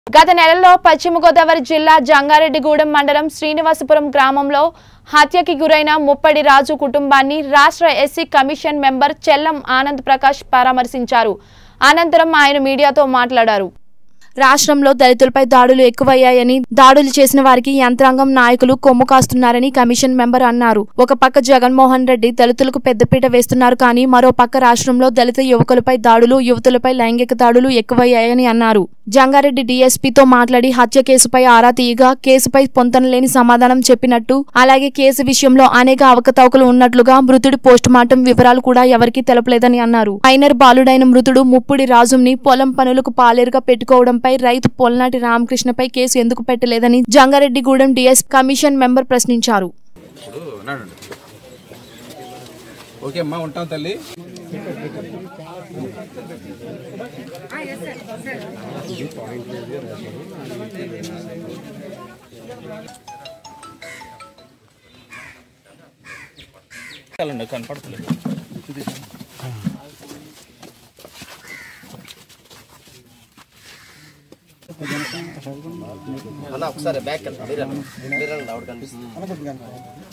గత నెలలో పశ్చిమ గోదావరి జిల్లా జంగారెడ్డిగూడెం మండలం శ్రీనివాసపురం గ్రామంలో హత్యకి గురైన ముప్పడి రాజు కుటుంబాన్ని రాష్ట్ర SC commission member Chellam Anand Prakash పరామర్శించారు అనంతరం ఆయన మీడియాతో మాట్లాడారు రాష్ట్రంలో దళితులపై దాడులు ఎక్కువయ్యాయని దాడులు చేసిన వారికి యంత్రాంగం నాయకులు కొమ్ము కాస్తున్నారని కమిషన్ మెంబర్ అన్నారు ఒక పక్క జగన్మోహన్ రెడ్డి దళితులకు పెద్దపీట వేస్తున్నారు కానీ మరో పక్క రాష్ట్రంలో దళిత యువకులపై దాడులు యువతులపై లైంగిక దాడులు ఎక్కువయ్యాయని అన్నారు జంగారెడ్డి డీఎస్పీతో మాట్లాడి హత్య కేసుపై ఆరా తీయగా కేసుపై పొంతనలేని సమాధానం చెప్పినట్టు అలాగే కేసు విషయంలో అనేక అవకతవకలు ఉన్నట్లుగా మృతుడి పోస్టుమార్టం వివరాలు కూడా ఎవరికీ తెలపలేదని అన్నారు మైనర్ బాలుడైన మృతుడు ముప్పుడి రాజుని పొలం పనులకు పాలేరుగా పెట్టుకోవడంపై రైతు పొలనాటి రామకృష్ణపై కేసు ఎందుకు పెట్టలేదని జంగారెడ్డిగూడెం డిఎస్ కమిషన్ మెంబర్ ప్రశ్నించారు ఇప్పుడు ఉన్నాడు ఓకే అమ్మా ఉంటాం తల్లి కనపడుతుంది అన్న ఒకసారి బ్యాక్ వెళ్తాం మీరు వెళ్ళండి. మీరు వెళ్ళండి, ఆవిడ కనిపిస్తుంది